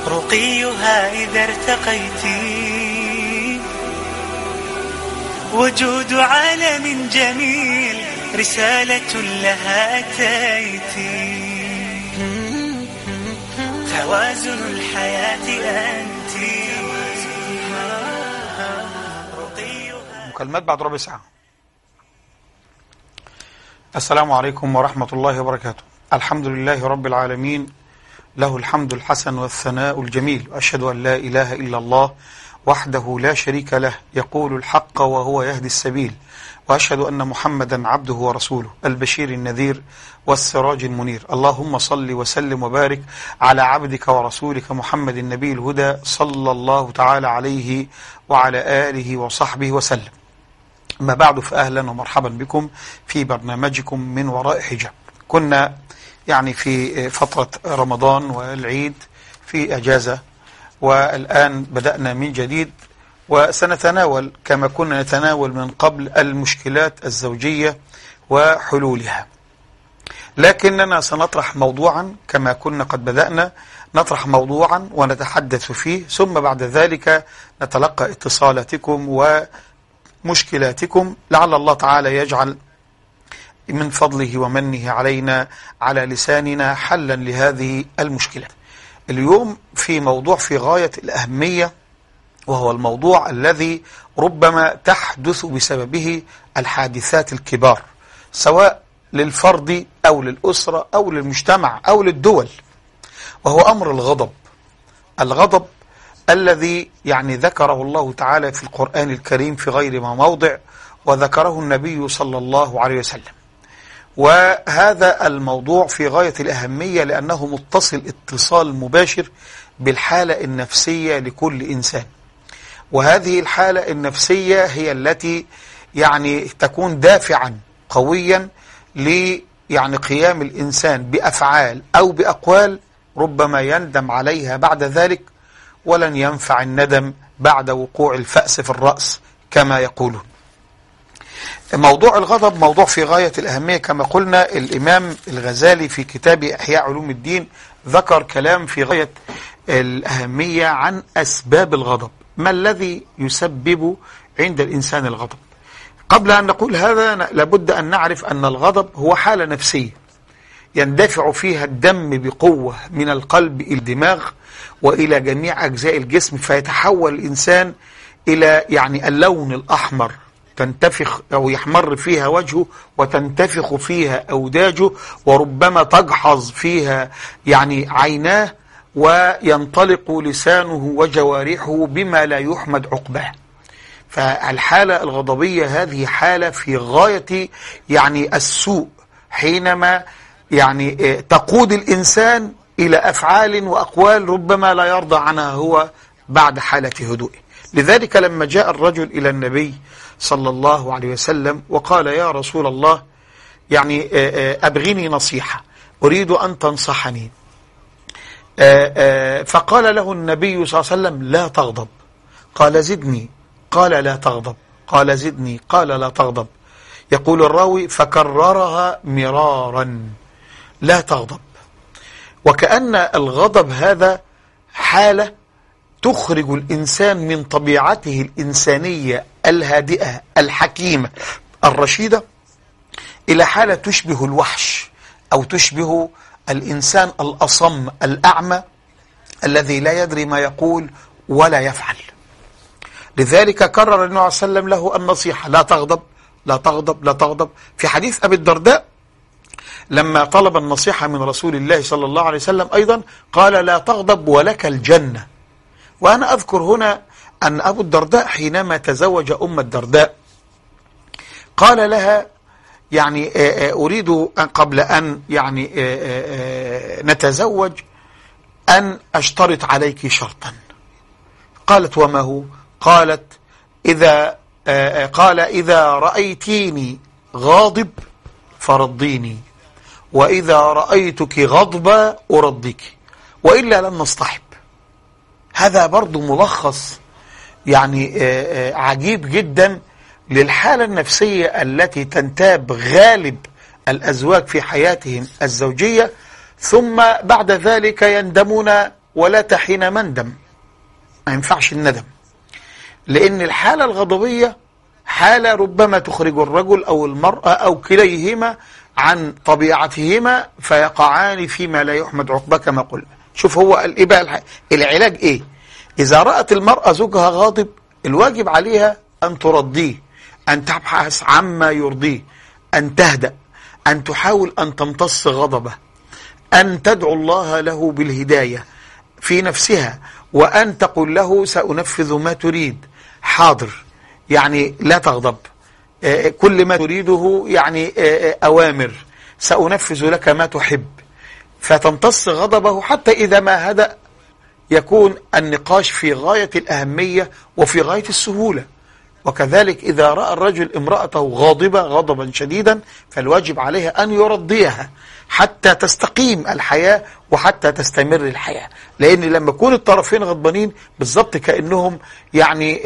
رقيها إذا ارتقيت وجود عالم جميل رسالة لها أتيت توازن الحياة أنت مكالمات بعد ربع ساعة السلام عليكم ورحمة الله وبركاته الحمد لله رب العالمين له الحمد الحسن والثناء الجميل وأشهد أن لا إله إلا الله وحده لا شريك له يقول الحق وهو يهدي السبيل وأشهد أن محمدا عبده ورسوله البشير النذير والسراج المنير اللهم صل وسلم وبارك على عبدك ورسولك محمد النبي الهدى صلى الله تعالى عليه وعلى آله وصحبه وسلم ما بعد فأهلا ومرحبا بكم في برنامجكم من وراء حجاب كنا يعني في فترة رمضان والعيد في أجازة والآن بدأنا من جديد وسنتناول كما كنا نتناول من قبل المشكلات الزوجية وحلولها لكننا سنطرح موضوعا كما كنا قد بدأنا نطرح موضوعا ونتحدث فيه ثم بعد ذلك نتلقى اتصالاتكم ومشكلاتكم لعل الله تعالى يجعل من فضله ومنه علينا على لساننا حلا لهذه المشكلة اليوم في موضوع في غاية الأهمية وهو الموضوع الذي ربما تحدث بسببه الحادثات الكبار سواء للفرد أو للأسرة أو للمجتمع أو للدول وهو أمر الغضب الغضب الذي يعني ذكره الله تعالى في القرآن الكريم في غير ما موضع وذكره النبي صلى الله عليه وسلم وهذا الموضوع في غاية الأهمية لأنه متصل اتصال مباشر بالحالة النفسية لكل إنسان وهذه الحالة النفسية هي التي يعني تكون دافعا قويا ل يعني قيام الإنسان بأفعال أو بأقوال ربما يندم عليها بعد ذلك ولن ينفع الندم بعد وقوع الفأس في الرأس كما يقولون موضوع الغضب موضوع في غاية الأهمية كما قلنا الإمام الغزالي في كتاب إحياء علوم الدين ذكر كلام في غاية الأهمية عن أسباب الغضب ما الذي يسبب عند الإنسان الغضب قبل أن نقول هذا لابد أن نعرف أن الغضب هو حالة نفسية يندفع فيها الدم بقوة من القلب إلى الدماغ وإلى جميع أجزاء الجسم فيتحول الإنسان إلى يعني اللون الأحمر تنتفخ أو يحمر فيها وجهه وتنتفخ فيها أوداجه وربما تجحظ فيها يعني عيناه وينطلق لسانه وجوارحه بما لا يحمد عقباه فالحالة الغضبية هذه حالة في غاية يعني السوء حينما يعني تقود الإنسان إلى أفعال وأقوال ربما لا يرضى عنها هو بعد حالة هدوءه لذلك لما جاء الرجل إلى النبي صلى الله عليه وسلم وقال يا رسول الله يعني أبغني نصيحة أريد أن تنصحني فقال له النبي صلى الله عليه وسلم لا تغضب قال زدني قال لا تغضب قال زدني قال لا تغضب يقول الراوي فكررها مرارا لا تغضب وكأن الغضب هذا حالة تخرج الإنسان من طبيعته الإنسانية الهادئة الحكيمة الرشيدة إلى حالة تشبه الوحش أو تشبه الإنسان الأصم الأعمى الذي لا يدري ما يقول ولا يفعل لذلك كرر النبي عليه وسلم له النصيحة لا تغضب لا تغضب لا تغضب في حديث أبي الدرداء لما طلب النصيحة من رسول الله صلى الله عليه وسلم أيضا قال لا تغضب ولك الجنة وأنا أذكر هنا أن أبو الدرداء حينما تزوج أم الدرداء قال لها يعني أريد قبل أن يعني نتزوج أن أشترط عليك شرطا قالت وما هو قالت إذا قال إذا رأيتيني غاضب فرضيني وإذا رأيتك غضبا أرضك وإلا لن نصطحب هذا برضو ملخص يعني عجيب جدا للحالة النفسية التي تنتاب غالب الأزواج في حياتهم الزوجية ثم بعد ذلك يندمون ولا تحين مندم ما ينفعش الندم لأن الحالة الغضبية حالة ربما تخرج الرجل أو المرأة أو كليهما عن طبيعتهما فيقعان فيما لا يحمد عقباه كما قلنا شوف هو ايه بقى العلاج ايه اذا رأت المرأة زوجها غاضب الواجب عليها ان ترضيه ان تبحث عما يرضيه ان تهدأ ان تحاول ان تمتص غضبه ان تدعو الله له بالهداية في نفسها وان تقول له سأنفذ ما تريد حاضر يعني لا تغضب كل ما تريده يعني أوامر سأنفذ لك ما تحب فتمتص غضبه حتى إذا ما هدأ يكون النقاش في غاية الأهمية وفي غاية السهولة وكذلك إذا رأى الرجل امرأته غاضبة غضبا شديدا فالواجب عليه أن يرضيها حتى تستقيم الحياة وحتى تستمر الحياة لأن لما يكون الطرفين غضبانين بالضبط كأنهم يعني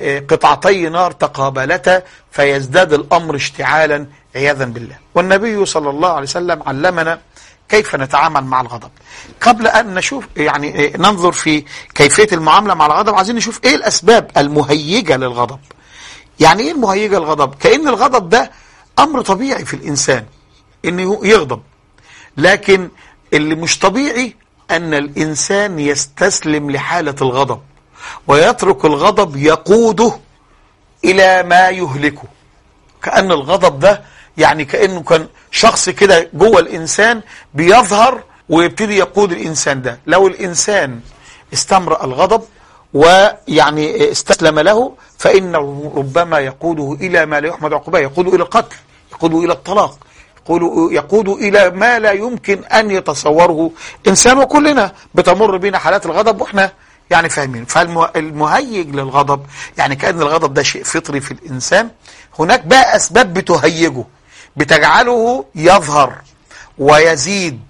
قطعتي نار تقابلتا فيزداد الأمر اشتعالا عياذا بالله والنبي صلى الله عليه وسلم علمنا كيف نتعامل مع الغضب قبل أن نشوف يعني ننظر في كيفية المعاملة مع الغضب عايزين نشوف إيه الأسباب المهيجة للغضب يعني إيه المهيجة للغضب كأن الغضب ده أمر طبيعي في الإنسان إنه يغضب لكن اللي مش طبيعي أن الإنسان يستسلم لحالة الغضب ويترك الغضب يقوده إلى ما يهلكه كأن الغضب ده يعني كأنه كان شخص كده جوه الإنسان بيظهر ويبتدي يقود الإنسان ده لو الإنسان استمرأ الغضب ويعني استسلم له فإنه ربما يقوده إلى ما لا يحمد عقباه يقوده إلى القتل يقوده إلى الطلاق يقود, يقود إلى ما لا يمكن أن يتصوره إنسان وكلنا بتمر بنا حالات الغضب وإحنا يعني فاهمين فالمهيج للغضب يعني كأن الغضب ده شيء فطري في الإنسان هناك بقى أسباب بتهيجه بتجعله يظهر ويزيد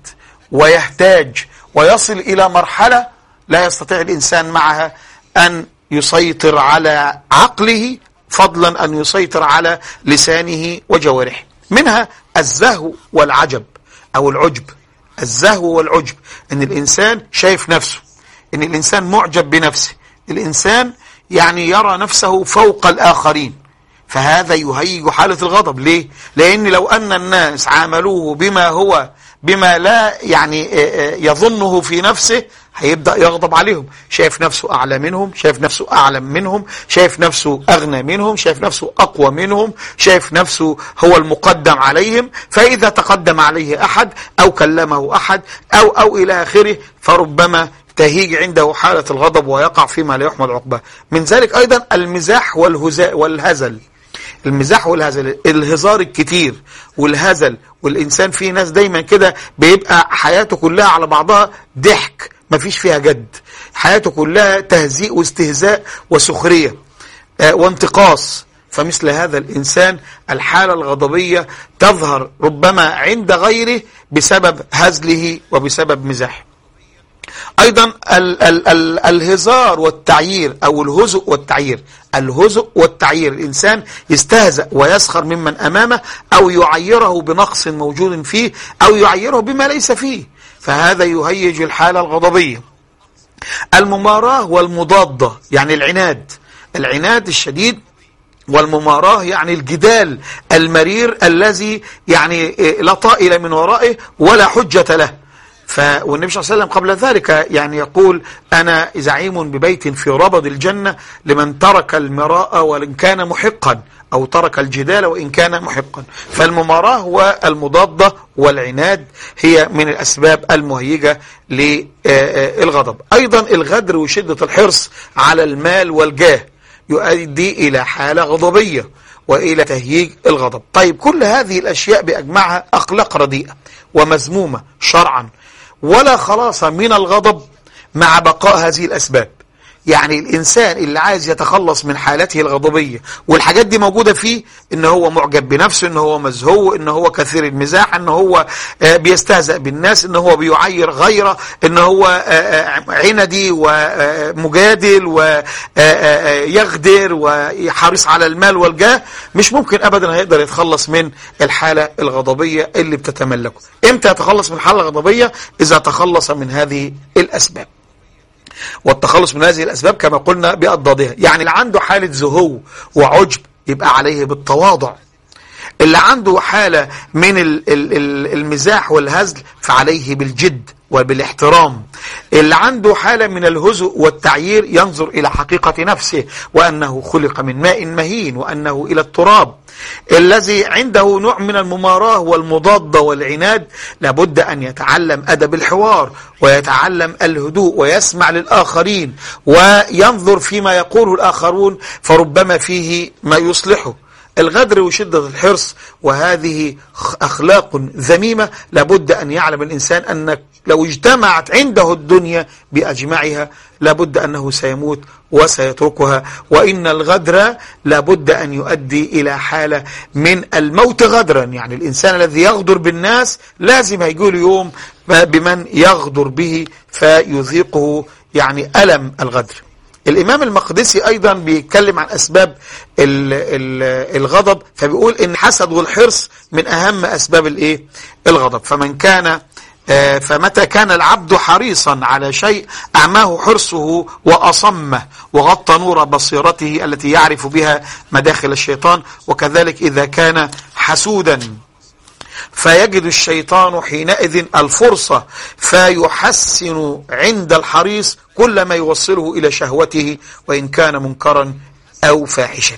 ويحتاج ويصل إلى مرحلة لا يستطيع الإنسان معها أن يسيطر على عقله فضلا أن يسيطر على لسانه وجوارحه منها الزهو والعجب أو العجب الزهو والعجب أن الإنسان شايف نفسه أن الإنسان معجب بنفسه الإنسان يعني يرى نفسه فوق الآخرين فهذا يهيج حالة الغضب ليه؟ لأن لو أن الناس عاملوه بما هو بما لا يعني يظنه في نفسه هيبدأ يغضب عليهم شايف نفسه أعلى منهم شايف نفسه أعلم منهم شايف نفسه أغنى منهم شايف نفسه أقوى منهم شايف نفسه هو المقدم عليهم فإذا تقدم عليه أحد أو كلمه أحد أو أو إلى آخره فربما تهيج عنده حالة الغضب ويقع فيما لا يحمد عقباه من ذلك أيضا المزاح والهزاء والهزل المزاح والهزل الهزار الكتير والهزل والإنسان فيه ناس دايما كده بيبقى حياته كلها على بعضها ضحك مفيش فيها جد حياته كلها تهزيء واستهزاء وسخرية آه وانتقاص فمثل هذا الإنسان الحالة الغضبية تظهر ربما عند غيره بسبب هزله وبسبب مزاحه أيضا ال ال ال الهزار والتعيير أو الهزء والتعيير الهزء والتعيير الإنسان يستهزأ ويسخر ممن أمامه أو يعيره بنقص موجود فيه أو يعيره بما ليس فيه فهذا يهيج الحالة الغضبية المماراة والمضادة يعني العناد العناد الشديد والمماراة يعني الجدال المرير الذي يعني لا طائل من ورائه ولا حجة له ف والنبي صلى الله عليه وسلم قبل ذلك يعني يقول أنا زعيم ببيت في ربض الجنة لمن ترك المراء وإن كان محقا أو ترك الجدال وإن كان محقا فالمماراة والمضادة والعناد هي من الأسباب المهيجة للغضب أيضا الغدر وشدة الحرص على المال والجاه يؤدي إلى حالة غضبية وإلى تهييج الغضب طيب كل هذه الأشياء بأجمعها أخلاق رديئة ومذمومة شرعا ولا خلاص من الغضب مع بقاء هذه الأسباب يعني الإنسان اللي عايز يتخلص من حالته الغضبية والحاجات دي موجودة فيه إن هو معجب بنفسه إن هو مزهو إن هو كثير المزاح إن هو بيستهزأ بالناس إن هو بيعير غيره إن هو عندي ومجادل ويغدر وحريص على المال والجاه مش ممكن أبدا هيقدر يتخلص من الحالة الغضبية اللي بتتملكه إمتى يتخلص من الحالة الغضبية إذا تخلص من هذه الأسباب والتخلص من هذه الأسباب كما قلنا بأضدادها يعني اللي عنده حالة زهو وعجب يبقى عليه بالتواضع اللي عنده حالة من ال- ال- ال- المزاح والهزل فعليه بالجد وبالاحترام اللي عنده حالة من الهزء والتعيير ينظر إلى حقيقة نفسه وأنه خلق من ماء مهين وأنه إلى التراب الذي عنده نوع من المماراة والمضادة والعناد لابد أن يتعلم أدب الحوار ويتعلم الهدوء ويسمع للآخرين وينظر فيما يقوله الآخرون فربما فيه ما يصلحه الغدر وشدة الحرص وهذه خ- أخلاق ذميمة لابد أن يعلم الإنسان أن لو اجتمعت عنده الدنيا بأجمعها لابد أنه سيموت وسيتركها وإن الغدر لابد أن يؤدي إلى حالة من الموت غدرا يعني الإنسان الذي يغدر بالناس لازم هيقول يوم بمن يغدر به فيذيقه يعني ألم الغدر الإمام المقدسي أيضا بيتكلم عن أسباب ال ال الغضب فبيقول إن حسد والحرص من أهم أسباب الإيه الغضب فمن كان آه، فمتى كان العبد حريصا على شيء أعماه حرصه وأصمه وغطى نور بصيرته التي يعرف بها مداخل الشيطان وكذلك إذا كان حسودا فيجد الشيطان حينئذ الفرصة فيحسن عند الحريص كل ما يوصله إلى شهوته وإن كان منكرا أو فاحشا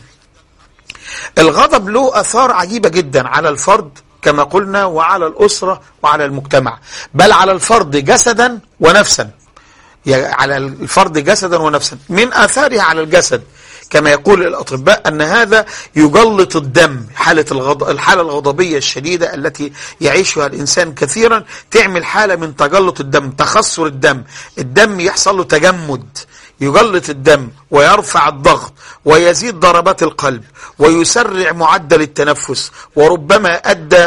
الغضب له أثار عجيبة جدا على الفرد كما قلنا وعلى الأسرة وعلى المجتمع بل على الفرد جسدا ونفسا يعني على الفرد جسدا ونفسا من آثارها على الجسد كما يقول الأطباء أن هذا يجلط الدم حالة الغض... الحالة الغضبية الشديدة التي يعيشها الإنسان كثيرا تعمل حالة من تجلط الدم تخسر الدم الدم يحصل له تجمد يجلط الدم ويرفع الضغط ويزيد ضربات القلب ويسرع معدل التنفس وربما أدى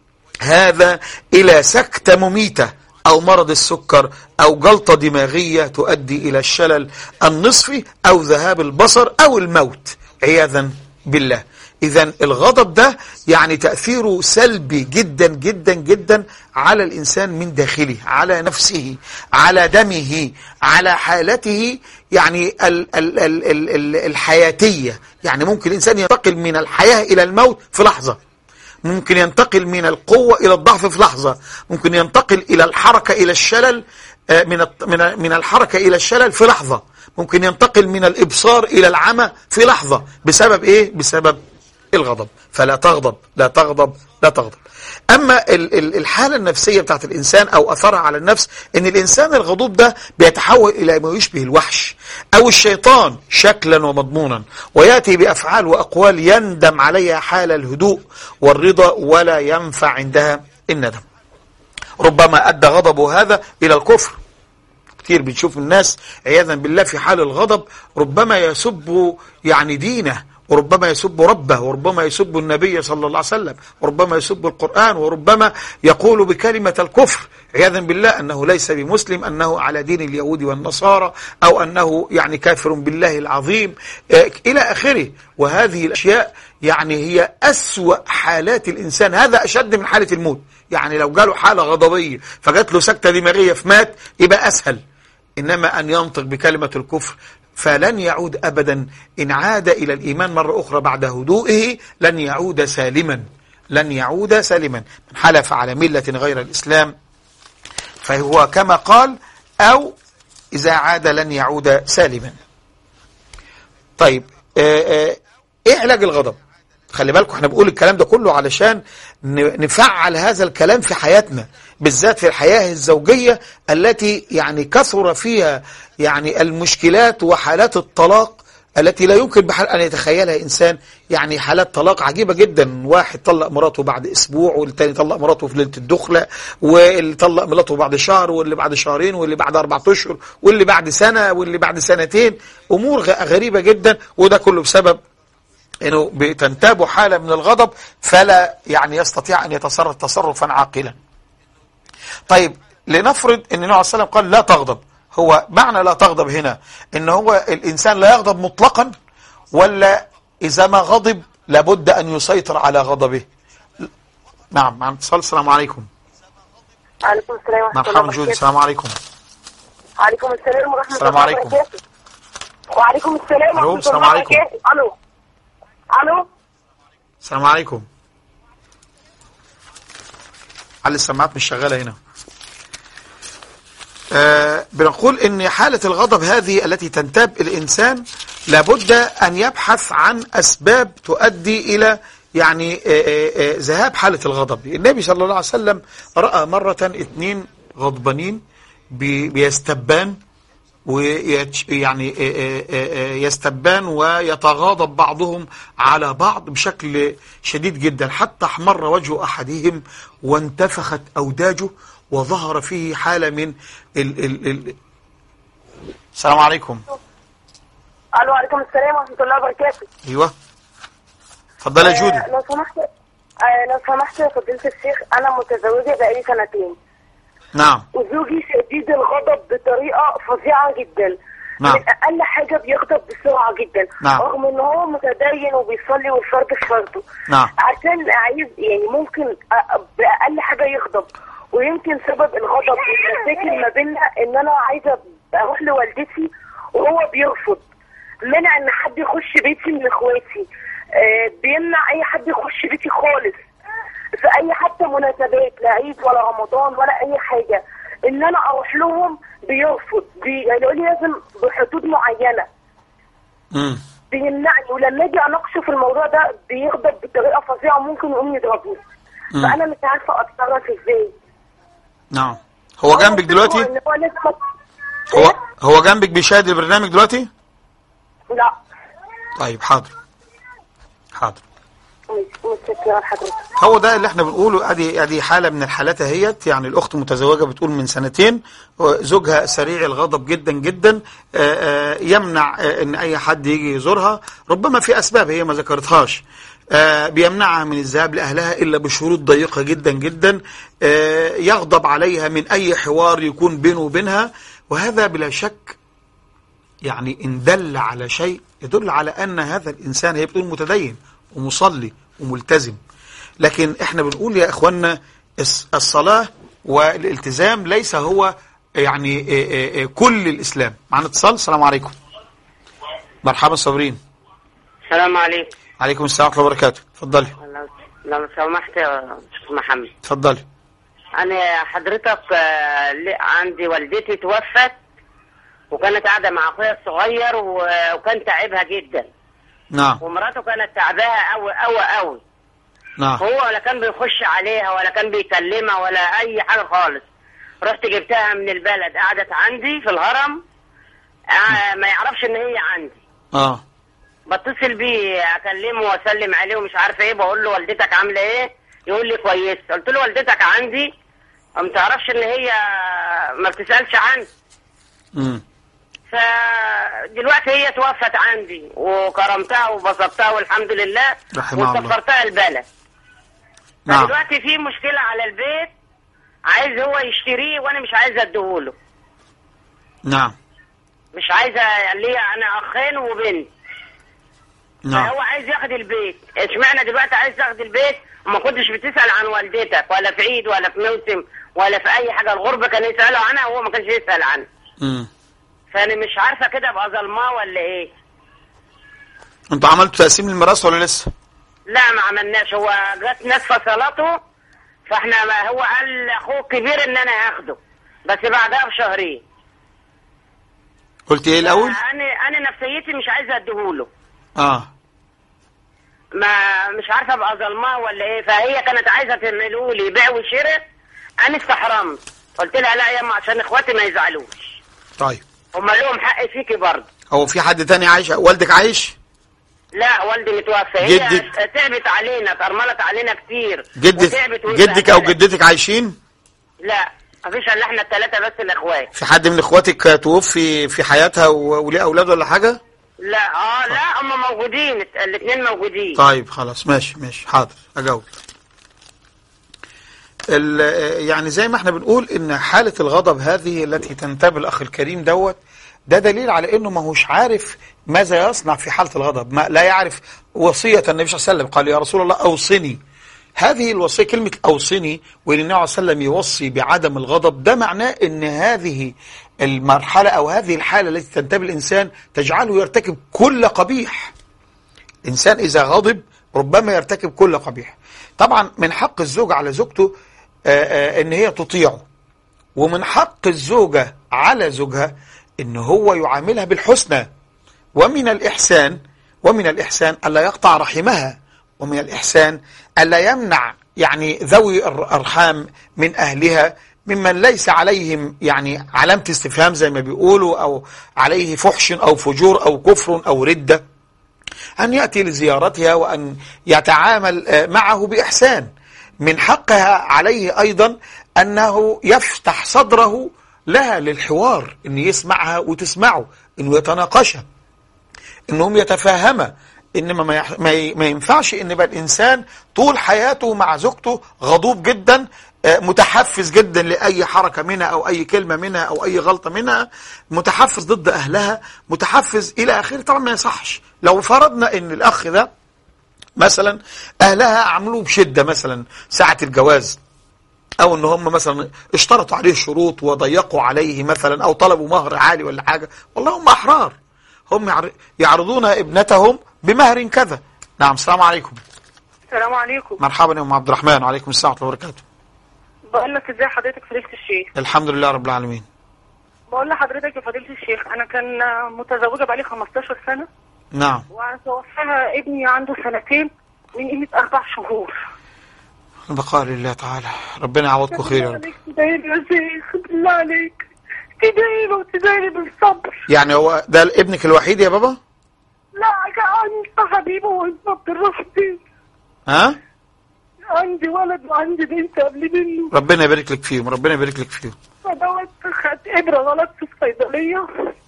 هذا إلى سكتة مميتة أو مرض السكر أو جلطة دماغية تؤدي إلى الشلل النصفي أو ذهاب البصر أو الموت عياذا بالله إذا الغضب ده يعني تأثيره سلبي جدا جدا جدا على الإنسان من داخله على نفسه على دمه على حالته يعني ال ال ال ال ال الحياتية يعني ممكن الإنسان ينتقل من الحياة إلى الموت في لحظة ممكن ينتقل من القوة إلى الضعف في لحظة ممكن ينتقل إلى الحركة إلى الشلل آه، من الط- من من الحركة إلى الشلل في لحظة ممكن ينتقل من الإبصار إلى العمى في لحظة بسبب إيه؟ بسبب الغضب فلا تغضب لا تغضب لا تغضب أما ال- ال- الحالة النفسية بتاعت الإنسان أو أثرها على النفس إن الإنسان الغضوب ده بيتحول إلى ما يشبه الوحش أو الشيطان شكلا ومضمونا ويأتي بأفعال وأقوال يندم عليها حال الهدوء والرضا ولا ينفع عندها الندم ربما أدى غضبه هذا إلى الكفر كتير بنشوف الناس عياذا بالله في حال الغضب ربما يسب يعني دينه وربما يسب ربه وربما يسب النبي صلى الله عليه وسلم وربما يسب القرآن وربما يقول بكلمة الكفر عياذا بالله أنه ليس بمسلم أنه على دين اليهود والنصارى أو أنه يعني كافر بالله العظيم آه، إلى آخره وهذه الأشياء يعني هي أسوأ حالات الإنسان هذا أشد من حالة الموت يعني لو جاله حالة غضبية فجات له سكتة دماغية في مات يبقى أسهل إنما أن ينطق بكلمة الكفر فلن يعود أبدا إن عاد إلى الإيمان مرة أخرى بعد هدوئه لن يعود سالما لن يعود سالما من حلف على ملة غير الإسلام فهو كما قال أو إذا عاد لن يعود سالما طيب آه، آه، إيه علاج الغضب خلي بالكم احنا بنقول الكلام ده كله علشان ن- نفعل هذا الكلام في حياتنا بالذات في الحياة الزوجية التي يعني كثر فيها يعني المشكلات وحالات الطلاق التي لا يمكن بحال أن يتخيلها إنسان يعني حالات طلاق عجيبة جدا واحد طلق مراته بعد أسبوع والتاني طلق مراته في ليلة الدخلة واللي طلق مراته بعد شهر واللي بعد شهرين واللي بعد أربعة أشهر واللي بعد سنة واللي بعد سنتين أمور غ- غريبة جدا وده كله بسبب انه بتنتاب حالة من الغضب فلا يعني يستطيع ان يتصرف تصرفا عاقلا طيب لنفرض ان النبي عليه الصلاة والسلام قال لا تغضب هو معنى لا تغضب هنا ان هو الانسان لا يغضب مطلقا ولا اذا ما غضب لابد ان يسيطر على غضبه نعم مع اتصال السلام عليكم عليكم السلام ورحمة الله مرحبا جودي وبركاته السلام عليكم وعليكم السلام ورحمة السلام الله عليكم. وبركاته وعليكم السلام ألو، ورحمة السلام الله عليكم. وبركاته ألو ألو السلام عليكم على السماعات مش شغالة هنا آه بنقول ان حالة الغضب هذه التي تنتاب الانسان لابد ان يبحث عن اسباب تؤدي الى يعني آه، آه، آه، ذهاب حالة الغضب النبي صلى الله عليه وسلم رأى مرة اثنين غضبانين بي- بيستبان ويعني يستبان ويتغاضب بعضهم على بعض بشكل شديد جدا حتى احمر وجه أحدهم وانتفخت أوداجه وظهر فيه حالة من ال ال ال السلام عليكم ألو وعليكم السلام ورحمة الله وبركاته ايوه اتفضل يا جودي آه، لو سمحت آه، لو سمحت يا فضيلة الشيخ أنا متزوجة بقالي سنتين نعم وزوجي شديد الغضب بطريقة فظيعة جدا نعم. من أقل حاجة بيغضب بسرعة جدا نعم. رغم إن هو متدين وبيصلي والفرد في فرضه نعم. عشان عايز يعني ممكن أ- بأقل حاجة يغضب ويمكن سبب الغضب والمشاكل ما بيننا إن أنا عايزة أروح لوالدتي وهو بيرفض منع إن حد يخش بيتي من إخواتي آه، بيمنع أي حد يخش بيتي خالص في اي حتى مناسبات لا عيد ولا رمضان ولا اي حاجه ان انا اروح لهم بيرفض بي يعني يقول لي لازم بحدود معينه مم. بيمنعني ولما اجي اناقشه في الموضوع ده بيغضب بطريقه فظيعه وممكن يقوم يضربني مم. فانا مش عارفه اتصرف ازاي نعم هو جنبك دلوقتي إن هو لازم أت- هو هو جنبك بيشاهد البرنامج دلوقتي لا طيب حاضر حاضر مش متشكره لحضرتك هو ده اللي احنا بنقوله ادي ادي حاله من الحالات اهيت يعني الاخت متزوجه بتقول من سنتين زوجها سريع الغضب جدا جدا آه، آه، يمنع آه، ان اي حد يجي يزورها ربما في اسباب هي ما ذكرتهاش آه، بيمنعها من الذهاب لاهلها الا بشروط ضيقه جدا جدا آه، يغضب عليها من اي حوار يكون بينه وبينها وهذا بلا شك يعني إن دل على شيء يدل على أن هذا الإنسان هي بتقول متدين ومصلي وملتزم لكن إحنا بنقول يا إخوانا الص- الصلاة والالتزام ليس هو يعني إيه إيه إيه كل الإسلام معنا اتصال السلام عليكم مرحبا صابرين السلام عليكم عليكم السلام ورحمة الله وبركاته اتفضلي لو لو سمحت يا أستاذ محمد اتفضلي انا حضرتك آه، لي- عندي والدتي توفت وكانت قاعده مع اخويا الصغير و- وكان تعبها جدا نعم ومراته كانت تعباها قوي قوي قوي نعم هو ولا كان بيخش عليها ولا كان بيكلمها ولا اي حاجه خالص رحت جبتها من البلد قعدت عندي في الهرم آه، ما يعرفش ان هي عندي اه بتصل بيه اكلمه واسلم عليه ومش عارف ايه بقول له والدتك عامله ايه يقول لي كويس قلت له والدتك عندي ما تعرفش ان هي ما بتسالش عني امم فدلوقتي هي توفت عندي وكرمتها وبسطتها والحمد لله رحمها الله. وسفرتها البلد نعم فدلوقتي في مشكله على البيت عايز هو يشتريه وانا مش عايز اديهوله نعم مش عايزه ليا انا اخين وبنت نعم فهو عايز ياخد البيت اشمعنى دلوقتي عايز تاخد البيت وما كنتش بتسال عن والدتك ولا في عيد ولا في موسم ولا في اي حاجه الغربه كان يسالوا عنها وهو ما كانش يسال عنها امم فانا مش عارفه كده ابقى ظلماه ولا ايه انتوا عملتوا تقسيم الميراث ولا لسه لا ما عملناش هو جت ناس فصلته فاحنا ما هو قال لاخوه الكبير ان انا هاخده بس بعدها بشهرين قلت ايه الاول انا انا نفسيتي مش عايزه اديهوله اه ما مش عارفه ابقى ظلماه ولا ايه فهي كانت عايزه تعمله لي بيع وشراء انا استحرمت قلت لها لا يا اما عشان اخواتي ما يزعلوش طيب هم لهم حق فيكي برضه هو في حد تاني عايش والدك عايش لا والدي متوفى هي جدك؟ تعبت علينا اتأرملت علينا كتير جدك وتعبت جدك او واتبهدلت. جدتك عايشين لا مفيش الا احنا الثلاثه بس الاخوات في حد من اخواتك توفي في حياتها و- وليه اولاد ولا حاجه لا اه لا هم موجودين الاثنين موجودين طيب خلاص ماشي ماشي حاضر اجاوب ال- يعني زي ما احنا بنقول ان حالة الغضب هذه التي تنتاب الاخ الكريم دوت ده دليل على انه ما هوش عارف ماذا يصنع في حالة الغضب ما لا يعرف وصية النبي صلى الله عليه وسلم قال يا رسول الله اوصني هذه الوصية كلمة أوصني وإن النبي عليه وسلم يوصي بعدم الغضب ده معناه أن هذه المرحلة أو هذه الحالة التي تنتبه الإنسان تجعله يرتكب كل قبيح الإنسان إذا غضب ربما يرتكب كل قبيح طبعا من حق الزوج على زوجته آه، آه، ان هي تطيعه ومن حق الزوجة على زوجها ان هو يعاملها بالحسنى ومن الإحسان ومن الإحسان ألا يقطع رحمها ومن الإحسان ألا يمنع يعني ذوي الأرحام من أهلها ممن ليس عليهم يعني علامة استفهام زي ما بيقولوا أو عليه فحش أو فجور أو كفر أو ردة أن يأتي لزيارتها وأن يتعامل آه، معه بإحسان من حقها عليه أيضا أنه يفتح صدره لها للحوار أن يسمعها وتسمعه أنه يتناقشها أنهم يتفاهما إنما ما, يح... ما, ي... ما ينفعش أن يبقى الإنسان طول حياته مع زوجته غضوب جدا آه، متحفز جدا لأي حركة منها أو أي كلمة منها أو أي غلطة منها متحفز ضد أهلها متحفز إلى آخره طبعا ما يصحش لو فرضنا أن الأخ ده مثلا أهلها عملوه بشدة مثلا ساعة الجواز أو أن هم مثلا اشترطوا عليه شروط وضيقوا عليه مثلا أو طلبوا مهر عالي ولا حاجة والله هم أحرار هم يعر- يعرضون ابنتهم بمهر كذا نعم السلام عليكم السلام عليكم مرحبا يا أم عبد الرحمن وعليكم السلام ورحمة الله وبركاته بقول لك ازاي حضرتك فضيلة الشيخ الحمد لله رب العالمين بقول لحضرتك يا فضيلة الشيخ انا كان متزوجة بقالي 15 سنة نعم وتوفاها ابني عنده سنتين من قيمة أربع شهور البقاء لله تعالى ربنا يعوضكم خير يا رب عليك تدعيلي يا شيخ بالله عليك تدعيلي وتدعيلي بالصبر يعني هو ده ابنك الوحيد يا بابا لا عندي حبيبه وانت عبد الرحمن ها عندي ولد وعندي بنت قبل منه ربنا يبارك لك فيهم ربنا يبارك لك فيهم فدوت خد إبرة غلط في الصيدلية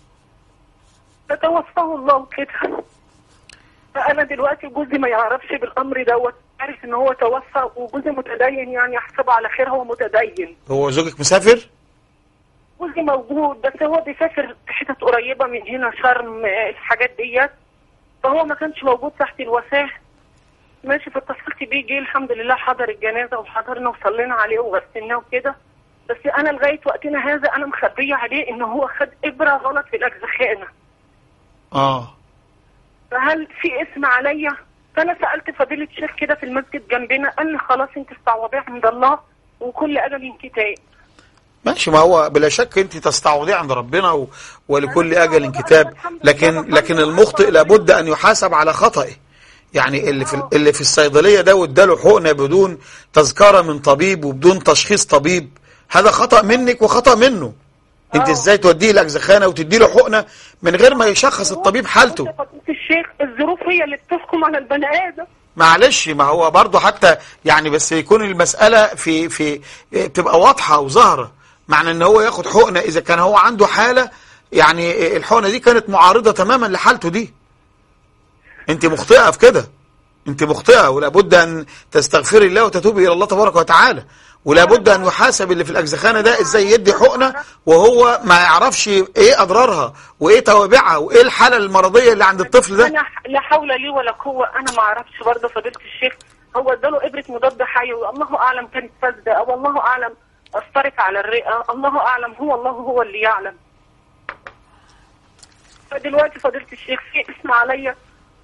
فتوفاه الله كده فأنا دلوقتي جوزي ما يعرفش بالأمر دوت عارف إن هو توفى وجوزي متدين يعني أحسبه على خير هو متدين هو زوجك مسافر جوزي موجود بس هو بيسافر في حتت قريبة من هنا شرم آه، الحاجات ديت فهو ما كانش موجود تحت الوفاة ماشي فاتصلت بيه جه الحمد لله حضر الجنازة وحضرنا وصلينا عليه وغسلناه وكده بس أنا لغاية وقتنا هذا أنا مخبية عليه إن هو خد إبرة غلط في الأجزخانة اه فهل في اسم عليا؟ فأنا سألت فضيلة الشيخ كده في المسجد جنبنا قال لي خلاص أنت استعوضيه عند الله وكل أجل كتاب ماشي ما هو بلا شك انت تستعوضيه عند ربنا و... ولكل اجل كتاب لكن لكن المخطئ لابد ان يحاسب على خطئه يعني اللي في اللي في الصيدليه ده واداله حقنه بدون تذكره من طبيب وبدون تشخيص طبيب هذا خطا منك وخطا منه انت آه. ازاي توديه الاجزخانه وتدي له حقنه من غير ما يشخص الطبيب حالته فضيلة الشيخ الظروف هي اللي بتحكم على البني آدم معلش ما هو برضه حتى يعني بس يكون المسألة في في تبقى واضحة وظاهرة معنى ان هو ياخد حقنة اذا كان هو عنده حالة يعني الحقنة دي كانت معارضة تماما لحالته دي انت مخطئة في كده انت مخطئة ولابد ان تستغفري الله وتتوبي الى الله تبارك وتعالى ولابد ان يحاسب اللي في الاجزخانة ده ازاي يدي حقنة وهو ما يعرفش ايه اضرارها وايه توابعها وايه الحالة المرضية اللي عند الطفل ده انا لا حول لي ولا قوه انا ما اعرفش برضه فضيله الشيخ هو اداله ابره مضاد حيوي الله اعلم كانت فاسده او الله اعلم اثرت على الرئه الله اعلم هو الله هو اللي يعلم فدلوقتي فضيله الشيخ في اسم عليا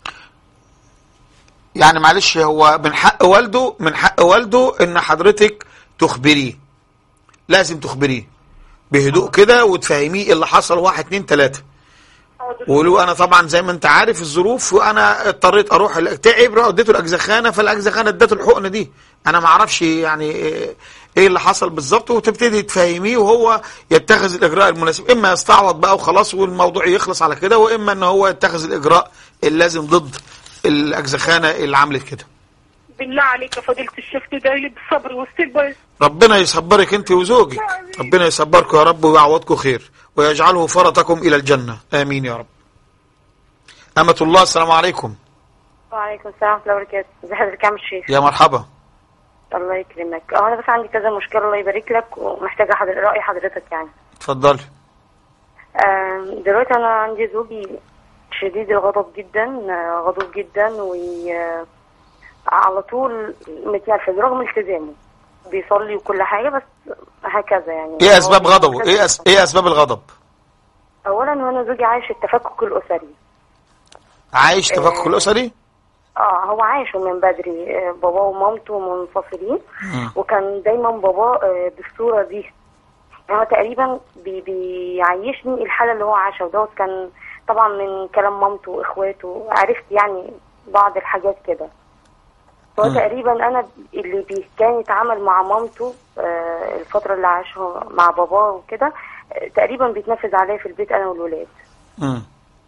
يعني معلش هو من حق والده من حق والده ان حضرتك تخبريه لازم تخبريه بهدوء كده وتفهميه إيه اللي حصل واحد اتنين تلاتة وقولوا انا طبعا زي ما انت عارف الظروف وانا اضطريت اروح ال- تعب رحت اديته الاجزخانه فالاجزخانه ادته الحقنه دي انا ما اعرفش يعني ايه إيه اللي حصل بالظبط وتبتدي تفهميه وهو يتخذ الاجراء المناسب اما يستعوض بقى وخلاص والموضوع يخلص على كده واما ان هو يتخذ الاجراء اللازم ضد الاجزخانه اللي عملت كده بالله عليك يا فضيله الشيخ تدعي لي بالصبر والسلبة ربنا يصبرك انت وزوجك ربنا يصبركم يا رب ويعوضكم خير ويجعله فرطكم الى الجنه امين يا رب امه الله السلام عليكم وعليكم السلام ورحمة الله وبركاته ازي حضرتك يا عم الشيخ يا مرحبا الله يكرمك اه انا بس عندي كذا مشكلة الله يبارك لك ومحتاجة حضر... رأي حضرتك يعني اتفضلي آم، دلوقتي انا عندي زوجي شديد الغضب جدا آه، غضوب جدا و آه، على طول متنرفز رغم التزامه بيصلي وكل حاجة بس هكذا يعني ايه هو اسباب غضبه ملتزم. ايه أس... ايه اسباب الغضب اولا وانا زوجي عايش التفكك الاسري عايش تفكك آه. الاسري اه هو عايشه من بدري آه، باباه ومامته منفصلين وكان دايما باباه آه، بالصوره دي هو تقريبا بي بيعيشني الحاله اللي هو عاشها ودوت كان طبعا من كلام مامته واخواته عرفت يعني بعض الحاجات كده هو مم. تقريبا انا اللي بي كان يتعامل مع مامته آه، الفتره اللي عاشها مع باباه وكده آه، تقريبا بيتنفذ عليا في البيت انا والولاد مم.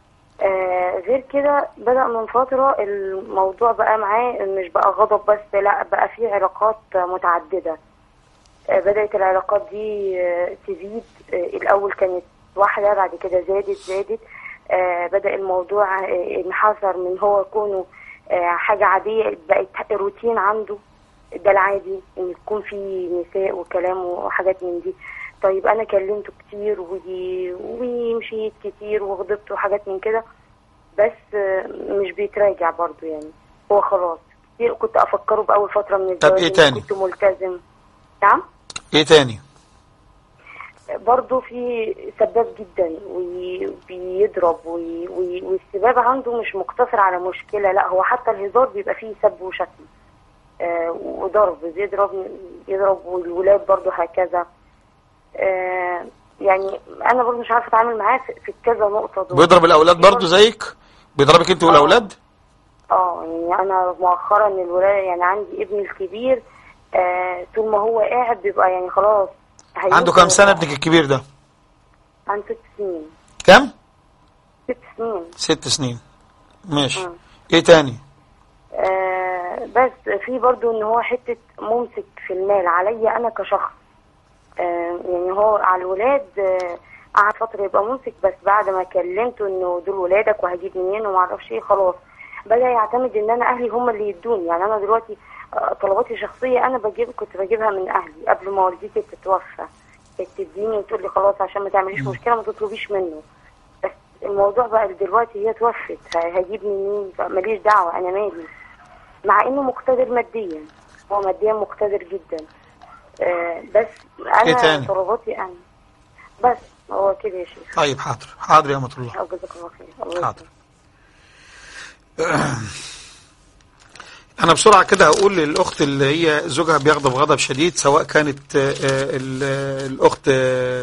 آه غير كده بدأ من فترة الموضوع بقى معاه مش بقى غضب بس لا بقى فيه علاقات متعددة آه بدأت العلاقات دي آه تزيد آه الأول كانت واحدة بعد كده زادت زادت آه بدأ الموضوع آه انحصر من هو كونه آه حاجة عادية بقت روتين عنده ده العادي ان يكون في نساء وكلام وحاجات من دي طيب انا كلمته كتير ودي ومشيت كتير وغضبت وحاجات من كده بس آه، مش بيتراجع برضو يعني هو خلاص كتير كنت افكره باول فتره من طب الجواز إيه إن تاني؟ كنت ملتزم نعم ايه تاني برضه في سباب جدا وبيضرب وي- وي- والسباب عنده مش مقتصر على مشكلة لا هو حتى الهزار بيبقى فيه سب وشتم آه وضرب بيضرب يضرب والولاد برضه هكذا آه يعني انا برضه مش عارفه اتعامل معاه في في كذا نقطه دول بيضرب الاولاد برضو زيك بيضربك انت والاولاد اه يعني انا مؤخرا الولايه يعني عندي ابني الكبير آه طول ما هو قاعد بيبقى يعني خلاص عنده هيموت كام سنه من- ابنك الكبير ده عنده ست سنين كام ست سنين ست سنين ماشي مم. ايه تاني آه بس في برضو ان هو حتة ممسك في المال عليا انا كشخص آه يعني هو على الولاد آه قعد فترة يبقى ممسك بس بعد ما كلمته انه دول ولادك وهجيب منين وما اعرفش ايه خلاص بدأ يعتمد ان انا اهلي هم اللي يدوني يعني انا دلوقتي آه طلباتي الشخصية انا بجيب كنت بجيبها من اهلي قبل ما والدتي تتوفى كانت تديني وتقول لي خلاص عشان ما تعمليش مشكلة ما تطلبيش منه بس الموضوع بقى دلوقتي هي توفت ه- هجيب منين ماليش دعوة انا مالي مع انه مقتدر ماديا هو ماديا مقتدر جدا آه بس إيه تاني؟ انا طلباتي انا بس هو كده يا شيخ طيب حاضر حاضر يا امه الله أو جزاك الله خير الله حاضر. يسلمك. انا بسرعه كده هقول للاخت اللي هي زوجها بيغضب غضب شديد سواء كانت آه، ال- الاخت آه،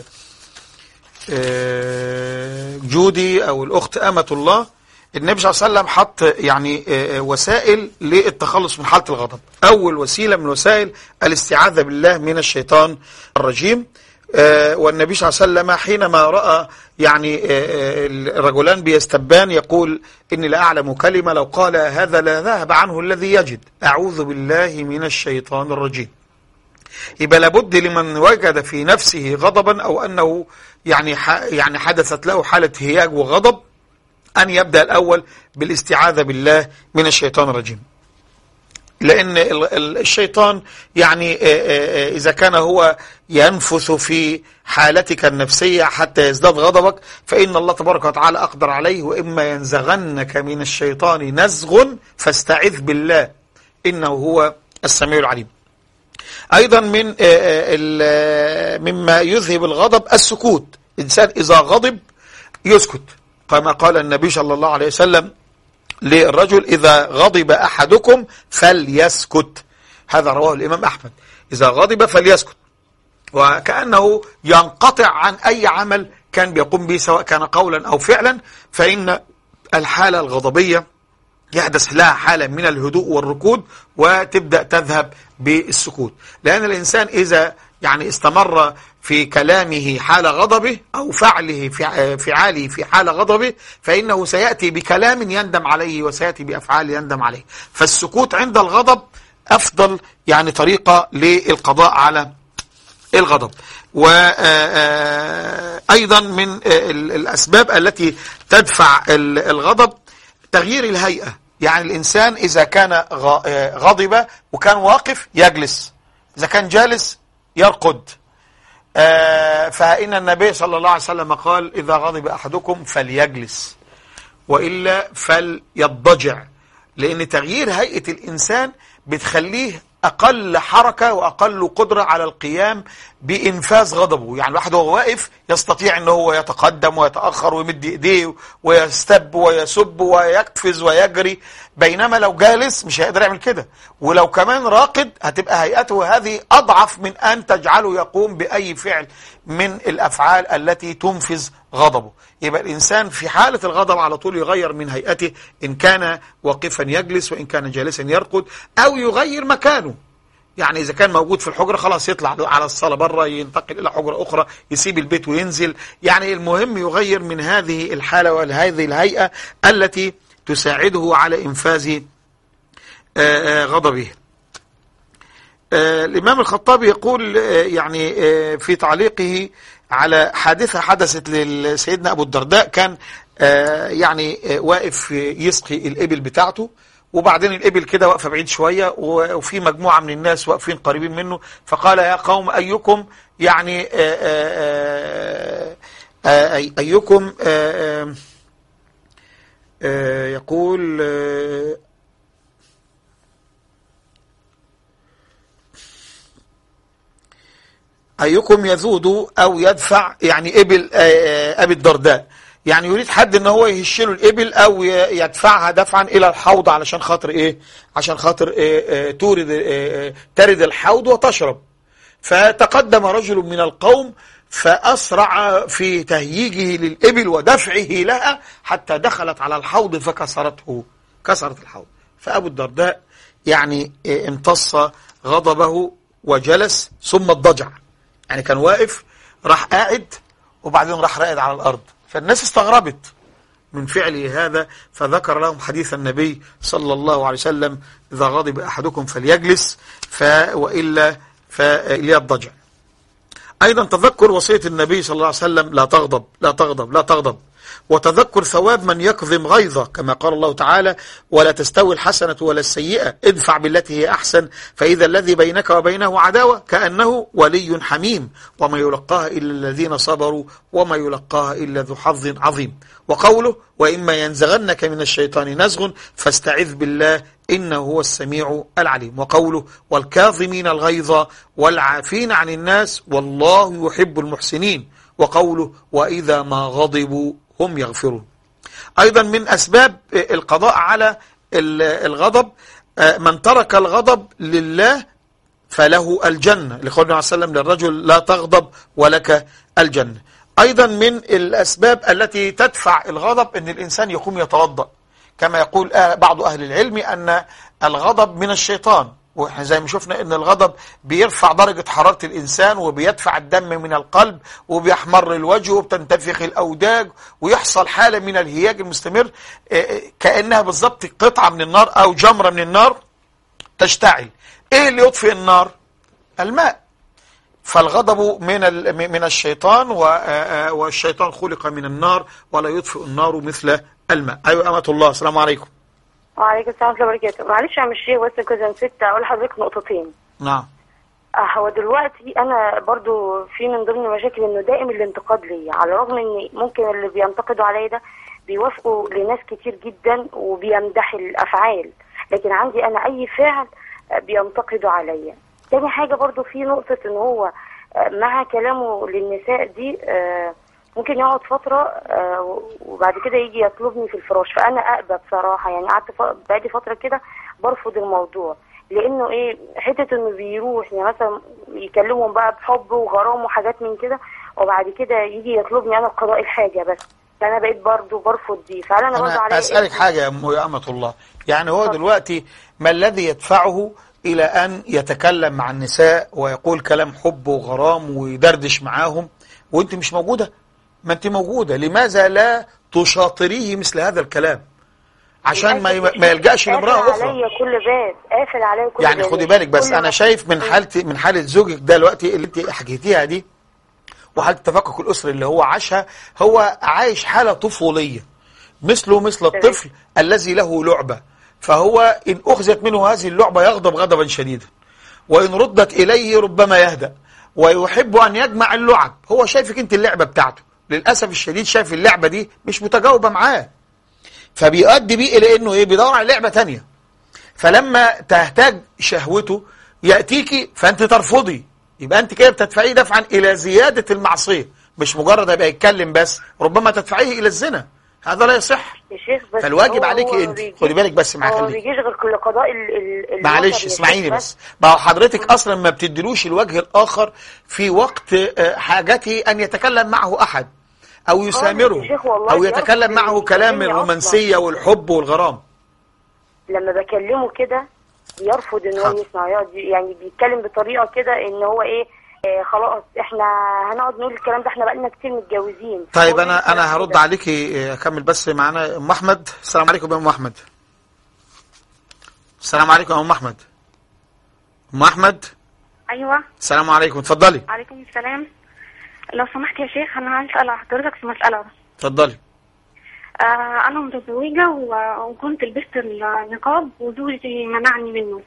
آه، جودي او الاخت امه الله النبي صلى الله عليه وسلم حط يعني آه، آه، وسائل للتخلص من حاله الغضب اول وسيله من وسائل الاستعاذه بالله من الشيطان الرجيم آه، والنبي صلى الله عليه وسلم حينما راى يعني آه، آه، الرجلان بيستبان يقول اني لاعلم كلمه لو قال هذا لذهب عنه الذي يجد اعوذ بالله من الشيطان الرجيم يبقى لابد لمن وجد في نفسه غضبا او انه يعني ح- يعني حدثت له حاله هياج وغضب ان يبدا الاول بالاستعاذه بالله من الشيطان الرجيم لأن ال- ال- الشيطان يعني آه، آه، آه، إذا كان هو ينفث في حالتك النفسية حتى يزداد غضبك فإن الله تبارك وتعالى أقدر عليه وإما ينزغنك من الشيطان نزغ فاستعذ بالله إنه هو السميع العليم أيضا من آه، آه، ال- آه، مما يذهب الغضب السكوت إنسان إذا غضب يسكت كما قال النبي صلى الله عليه وسلم للرجل إذا غضب أحدكم فليسكت هذا رواه الإمام أحمد إذا غضب فليسكت وكأنه ينقطع عن أي عمل كان بيقوم به سواء كان قولا أو فعلا فإن الحالة الغضبية يحدث لها حالة من الهدوء والركود وتبدأ تذهب بالسكوت لأن الإنسان إذا يعني استمر في كلامه حال غضبه أو فعله في فعاله في حال غضبه فإنه سيأتي بكلام يندم عليه وسيأتي بأفعال يندم عليه فالسكوت عند الغضب أفضل يعني طريقة للقضاء على الغضب وأيضا من ال- الأسباب التي تدفع ال- الغضب تغيير الهيئة يعني الإنسان إذا كان غ- آه، غضب وكان واقف يجلس إذا كان جالس يرقد آه، فإن النبي صلى الله عليه وسلم قال إذا غضب أحدكم فليجلس وإلا فليضجع لأن تغيير هيئة الإنسان بتخليه أقل حركة وأقل قدرة على القيام بإنفاذ غضبه يعني الواحد وهو واقف يستطيع أنه هو يتقدم ويتأخر ويمد إيديه ويستب ويسب ويقفز ويجري بينما لو جالس مش هيقدر يعمل كده ولو كمان راقد هتبقى هيئته هذه أضعف من أن تجعله يقوم بأي فعل من الأفعال التي تنفذ غضبه يبقى الإنسان في حالة الغضب على طول يغير من هيئته إن كان واقفا يجلس وإن كان جالسا يرقد أو يغير مكانه يعني إذا كان موجود في الحجرة خلاص يطلع على الصالة بره ينتقل إلى حجرة أخرى يسيب البيت وينزل يعني المهم يغير من هذه الحالة وهذه الهيئة التي تساعده على إنفاذ آه، آه، غضبه آه، الإمام الخطابي يقول آه، يعني آه، في تعليقه على حادثة حدثت لسيدنا أبو الدرداء كان آه، يعني آه، واقف يسقي الإبل بتاعته وبعدين الإبل كده واقفة بعيد شوية و- وفي مجموعة من الناس واقفين قريبين منه فقال يا قوم أيكم يعني آه، آه، آه، آه، أيكم آه، آه، آه، يقول آه، أيكم يذود أو يدفع يعني إبل آه، آه، أبي الدرداء يعني يريد حد ان هو يهش له الإبل أو ي- يدفعها دفعا إلى الحوض علشان خاطر إيه عشان خاطر آه، آه، تورد آه، آه، ترد الحوض وتشرب فتقدم رجل من القوم فأسرع في تهييجه للإبل ودفعه لها حتى دخلت على الحوض فكسرته كسرت الحوض فأبو الدرداء يعني آه، امتص غضبه وجلس ثم اضطجع يعني كان واقف راح قاعد وبعدين راح راقد على الأرض فالناس استغربت من فعله هذا فذكر لهم حديث النبي صلى الله عليه وسلم إذا غضب أحدكم فليجلس ف وإلا فليضجع أيضا تذكر وصية النبي صلى الله عليه وسلم لا تغضب لا تغضب لا تغضب وتذكر ثواب من يكظم غيظه كما قال الله تعالى ولا تستوي الحسنة ولا السيئة ادفع بالتي هي أحسن فإذا الذي بينك وبينه عداوة كأنه ولي حميم وما يلقاها إلا الذين صبروا وما يلقاها إلا ذو حظ عظيم وقوله وإما ينزغنك من الشيطان نزغ فاستعذ بالله إنه هو السميع العليم وقوله والكاظمين الغيظ والعافين عن الناس والله يحب المحسنين وقوله وإذا ما غضبوا هم يغفرون أيضا من أسباب القضاء على الغضب من ترك الغضب لله فله الجنة لقول عليه وسلم للرجل لا تغضب ولك الجنة أيضا من الأسباب التي تدفع الغضب أن الإنسان يقوم يتوضأ كما يقول بعض أهل العلم أن الغضب من الشيطان واحنا زي ما شفنا ان الغضب بيرفع درجة حرارة الانسان وبيدفع الدم من القلب وبيحمر الوجه وبتنتفخ الاوداج ويحصل حالة من الهياج المستمر كأنها بالضبط قطعة من النار او جمرة من النار تشتعل ايه اللي يطفئ النار الماء فالغضب من من الشيطان والشيطان خلق من النار ولا يطفئ النار مثل الماء ايوه امة الله السلام عليكم وعليكم السلام ورحمة الله وبركاته معلش يا عم الشيخ بس كده نسيت أقول لحضرتك نقطتين نعم آه، هو دلوقتي أنا برضو في من ضمن المشاكل إنه دائم الانتقاد ليا على الرغم إن ممكن اللي بينتقدوا عليا ده بيوافقوا لناس كتير جدا وبيمدحوا الأفعال لكن عندي أنا أي فعل آه، بينتقدوا عليا تاني حاجة برضو في نقطة إن هو آه، مع كلامه للنساء دي آه، ممكن يقعد فترة آه، وبعد كده يجي يطلبني في الفراش فأنا أقبى بصراحة يعني قعدت ف- بقالي فترة كده برفض الموضوع لأنه إيه حتة إنه بيروح يعني مثلا يكلمهم بقى بحب وغرام وحاجات من كده وبعد كده يجي يطلبني أنا قضاء الحاجة بس فأنا بقيت برضه برفض دي فهل أنا برضه أنا عليا أسألك إيه؟ حاجة يا أم يا أمة الله يعني هو دلوقتي ما الذي يدفعه إلى أن يتكلم مع النساء ويقول كلام حب وغرام ويدردش معاهم وأنت مش موجودة ما أنت موجودة لماذا لا تشاطريه مثل هذا الكلام عشان ما ي- ما يلجأش لامرأة قافل أخرى عليا كل باب قافل عليا كل يعني باب خدي بالك بس كل انا ما- شايف من حالة من حالة زوجك دلوقتي اللي انت حكيتيها دي وحالة التفكك الاسري اللي هو عاشها هو عايش حالة طفولية مثله مثل الطفل الذي له لعبة فهو ان اخذت منه هذه اللعبة يغضب غضبا شديدا وان ردت اليه ربما يهدأ ويحب ان يجمع اللعب هو شايفك انت اللعبة بتاعته للأسف الشديد شايف اللعبة دي مش متجاوبة معاه فبيؤدي بيه الى انه ايه بيدور على لعبة تانية فلما تهتاج شهوته يأتيك فأنت ترفضي يبقى أنت كده بتدفعيه دفعا إلى زيادة المعصية مش مجرد يبقى يتكلم بس ربما تدفعيه إلى الزنا هذا لا يصح يا شيخ بس فالواجب هو- عليكي هو انت. بيجيش- خدي بالك بس معايا هو ما خليكي. بيجيش غير كل قضاء ال ال الوتر معلش يا اسمعيني شيخ بس ما هو حضرتك اصلا ما بتدلوش الوجه الاخر في وقت آه، حاجته ان يتكلم معه احد او يسامره يا شيخ والله او بيرفض يتكلم معه إنه كلام يكلمني الرومانسيه والحب والغرام لما بكلمه كده بيرفض ان هو حاضر. يسمع يقعد يعني بيتكلم بطريقه كده ان هو ايه آه خلاص احنا هنقعد نقول الكلام ده احنا بقالنا كتير متجوزين طيب هو انا الكلام انا هرد كده. عليكي آه، اكمل بس معانا ام احمد السلام عليكم يا ام احمد السلام عليكم يا ام احمد ام احمد ايوه السلام عليكم اتفضلي عليكم السلام لو سمحت يا شيخ انا عايز اسال حضرتك في مساله اتفضلي آه انا متزوجه و- وكنت لبست النقاب وزوجي منعني منه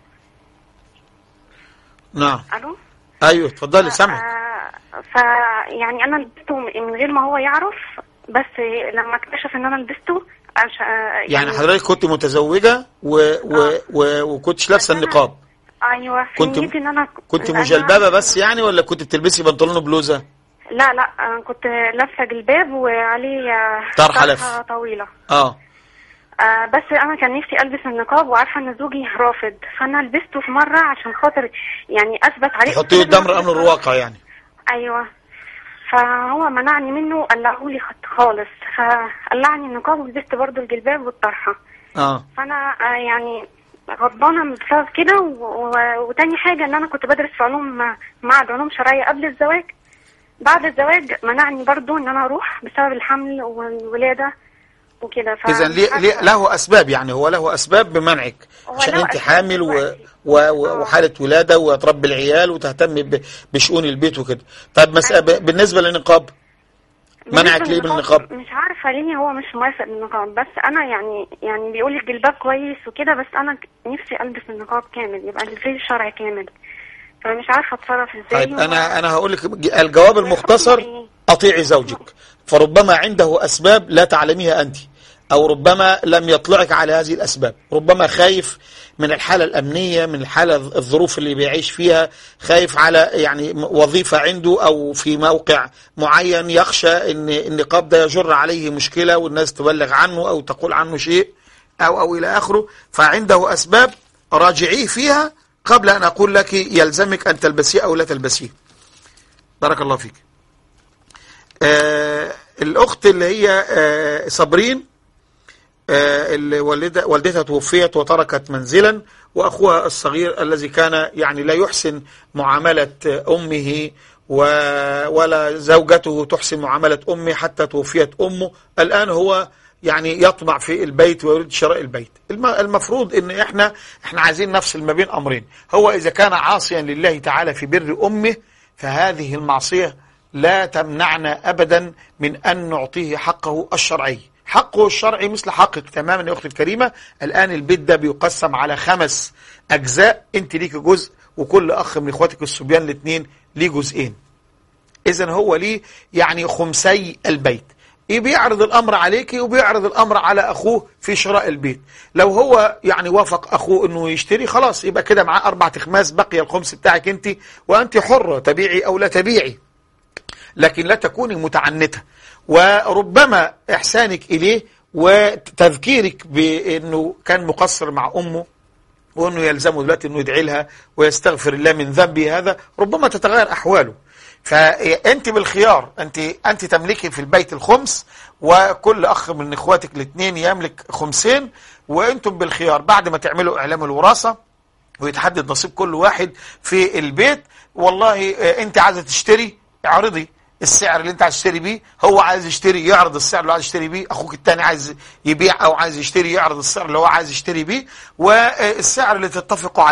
نعم الو ايوه اتفضلي سامعك آه ف يعني انا لبسته من غير ما هو يعرف بس لما اكتشف ان انا لبسته عش... آه يعني حضرتك كنت متزوجه و و و وكنتش لابسه أنا- النقاب ايوه في كنت- نيتي ان انا كنت أنا- مجلببه بس يعني ولا كنت بتلبسي بنطلون وبلوزه لا لا آه كنت لابسه جلباب وعليه آه، طرحة لف. طويله اه آه بس انا كان نفسي البس النقاب وعارفه ان زوجي رافض فانا لبسته في مره عشان خاطر يعني اثبت عليه تحطيه قدام الامر الواقع يعني ايوه فهو منعني منه قلعه لي خط خالص فقلعني النقاب ولبست برضو الجلباب والطرحه اه فانا آه يعني غضبانه بسبب كده و- و- وتاني حاجه ان انا كنت بدرس في علوم معهد علوم شرعيه قبل الزواج بعد الزواج منعني برضو ان انا اروح بسبب الحمل والولاده وكده ف- اذا ليه ليه له اسباب يعني هو له اسباب بمنعك هو عشان له انت أسباب حامل و دلوقتي. و و وحاله ولاده وتربي العيال وتهتم ب- بشؤون البيت وكده طيب مس... ب- بالنسبه للنقاب منعك ليه بالنسبة بالنقاب مش عارفه ليه هو مش موافق بالنقاب بس انا يعني يعني بيقول لي الجلباب كويس وكده بس انا نفسي البس النقاب كامل يبقى الزي الشرعي كامل فمش عارفه اتصرف ازاي طيب انا انا هقول لك الجواب المختصر اطيعي زوجك فربما عنده اسباب لا تعلميها انت او ربما لم يطلعك على هذه الاسباب ربما خايف من الحاله الامنيه من الحاله الظروف اللي بيعيش فيها خايف على يعني وظيفه عنده او في موقع معين يخشى ان النقاب ده يجر عليه مشكله والناس تبلغ عنه او تقول عنه شيء او او الى اخره فعنده اسباب راجعيه فيها قبل ان اقول لك يلزمك ان تلبسيه او لا تلبسيه بارك الله فيك آه الاخت اللي هي آه صابرين آه اللي والدة والدتها توفيت وتركت منزلا واخوها الصغير الذي كان يعني لا يحسن معامله امه و ولا زوجته تحسن معامله امه حتى توفيت امه الان هو يعني يطمع في البيت ويريد شراء البيت الم- المفروض ان احنا احنا عايزين نفصل ما بين امرين هو اذا كان عاصيا لله تعالى في بر امه فهذه المعصيه لا تمنعنا ابدا من ان نعطيه حقه الشرعي حقه الشرعي مثل حقك تماما يا اختي الكريمه الان البيت ده بيقسم على خمس اجزاء انت ليك جزء وكل اخ من اخواتك الصبيان الاثنين ليه جزئين اذا هو ليه يعني خمسي البيت إيه بيعرض الامر عليك وبيعرض الامر على اخوه في شراء البيت لو هو يعني وافق اخوه انه يشتري خلاص يبقى كده معاه اربع تخماس بقي الخمس بتاعك انت وانت حره تبيعي او لا تبيعي لكن لا تكوني متعنتة وربما إحسانك إليه وتذكيرك بأنه كان مقصر مع أمه وأنه يلزمه دلوقتي أنه يدعي لها ويستغفر الله من ذنبه هذا ربما تتغير أحواله فأنت بالخيار أنت أنت تملكي في البيت الخمس وكل أخ من إخواتك الاثنين يملك خمسين وأنتم بالخيار بعد ما تعملوا إعلام الوراثة ويتحدد نصيب كل واحد في البيت والله آه، انت عايزه تشتري اعرضي السعر اللي انت عايز تشتري بيه هو عايز يشتري يعرض السعر اللي عايز يشتري بيه اخوك التاني عايز يبيع او عايز يشتري يعرض السعر اللي هو عايز يشتري بيه والسعر اللي تتفقوا عليه